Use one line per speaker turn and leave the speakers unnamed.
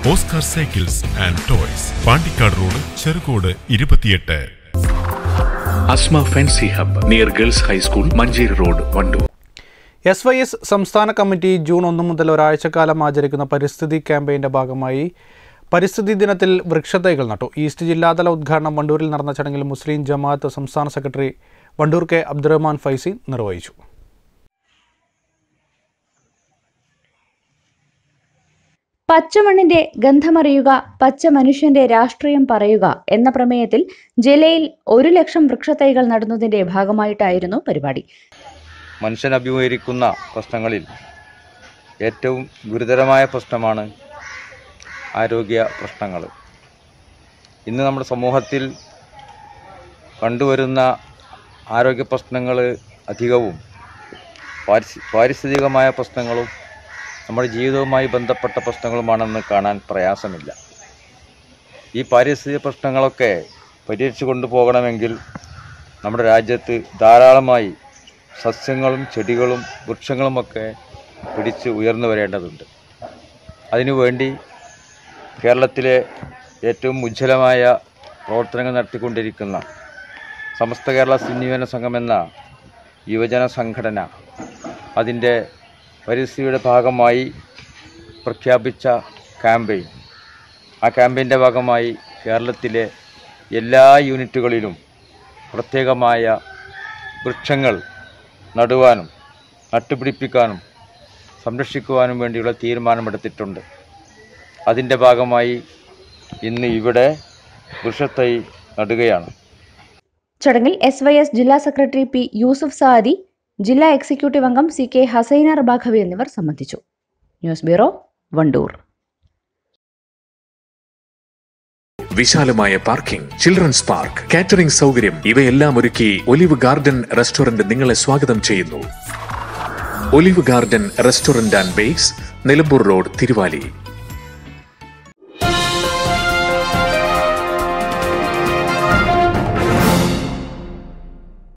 Oscar cycles and toys Pandikkad road Cherukode ഇരുപത്തിയെട്ട്
Asma fancy hub near girls high school Manjeri road Wandoor
S Y S സംസ്ഥാന committee June ഒന്ന് മുതൽ ഒരാഴ്ചക്കാലം ആചരിക്കുന്ന പരിസ്ഥിതി ക്യാമ്പയിന്റെ ഭാഗമായി പരിസ്ഥിതി ദിനത്തിൽ വൃക്ഷത്തൈകൾ നട്ടു ഈസ്റ്റ് ജില്ലാതല ഉദ്ഘാടനം വണ്ടൂരിൽ നടന്ന ചടങ്ങിൽ മുസ്ലിം ജമാഅത്ത് സംസ്ഥാന സെക്രട്ടറി വണ്ടൂർ കെ അബ്ദുറഹ്മാൻ ഫൈസി നിർവഹിച്ചു
പച്ചമണ്ണിന്റെ ഗന്ധമറിയുക പച്ച മനുഷ്യന്റെ രാഷ്ട്രീയം പറയുക എന്ന പ്രമേയത്തിൽ ജില്ലയിൽ ഒരു ലക്ഷം വൃക്ഷത്തൈകൾ നടുന്നതിന്റെ ഭാഗമായിട്ടായിരുന്നു പരിപാടി
മനുഷ്യൻ അഭിമുഖീകരിക്കുന്ന പ്രശ്നങ്ങളിൽ ഏറ്റവും ഗുരുതരമായ പ്രശ്നമാണ് ആരോഗ്യ പ്രശ്നങ്ങൾ ഇന്ന് നമ്മുടെ സമൂഹത്തിൽ കണ്ടുവരുന്ന ആരോഗ്യ പ്രശ്നങ്ങൾ അധികവും പാരിസ് പാരിസ്ഥിതികമായ പ്രശ്നങ്ങളും നമ്മുടെ ജീവിതവുമായി ബന്ധപ്പെട്ട പ്രശ്നങ്ങളുമാണെന്ന് കാണാൻ പ്രയാസമില്ല ഈ പാരിസ്ഥിതിക പ്രശ്നങ്ങളൊക്കെ പരിഹരിച്ചു കൊണ്ടുപോകണമെങ്കിൽ നമ്മുടെ രാജ്യത്ത് ധാരാളമായി സസ്യങ്ങളും ചെടികളും വൃക്ഷങ്ങളുമൊക്കെ പിടിച്ച് ഉയർന്നു വരേണ്ടതുണ്ട് അതിനുവേണ്ടി കേരളത്തിലെ ഏറ്റവും ഉജ്ജ്വലമായ പ്രവർത്തനങ്ങൾ നടത്തിക്കൊണ്ടിരിക്കുന്ന സമസ്ത കേരള സുന്നിവന സംഘം എന്ന യുവജന സംഘടന അതിൻ്റെ പരിസ്ഥിതിയുടെ ഭാഗമായി പ്രഖ്യാപിച്ച ക്യാമ്പയിൻ ആ ക്യാമ്പയിൻ്റെ ഭാഗമായി കേരളത്തിലെ എല്ലാ യൂണിറ്റുകളിലും പ്രത്യേകമായ വൃക്ഷങ്ങൾ നടുവാനും നട്ടുപിടിപ്പിക്കാനും സംരക്ഷിക്കുവാനും വേണ്ടിയുള്ള തീരുമാനമെടുത്തിട്ടുണ്ട് അതിൻ്റെ ഭാഗമായി ഇന്ന് ഇവിടെ വൃക്ഷത്തൈ നടുകയാണ്
ചടങ്ങിൽ എസ് വൈ എസ് ജില്ലാ സെക്രട്ടറി പി യൂസുഫ് സാദി ജില്ലാ എക്സിക്യൂട്ടീവ് അംഗം സി കെ ഹസൈന റബാഖവി എന്നിവർ സംബന്ധിച്ചു ന്യൂസ് ബ്യൂറോ വണ്ടൂർ
വിശാലമായ പാർക്കിംഗ് ചിൽഡ്രൻസ് പാർക്ക് കാറ്ററിംഗ് സൗകര്യം ഇവയെല്ലാം ഒരുക്കി ഒലിവ് ഗാർഡൻ റെസ്റ്റോറന്റ് നിങ്ങളെ സ്വാഗതം ചെയ്യുന്നു Olive Garden restaurant and bakes Nilambur road Thiruvali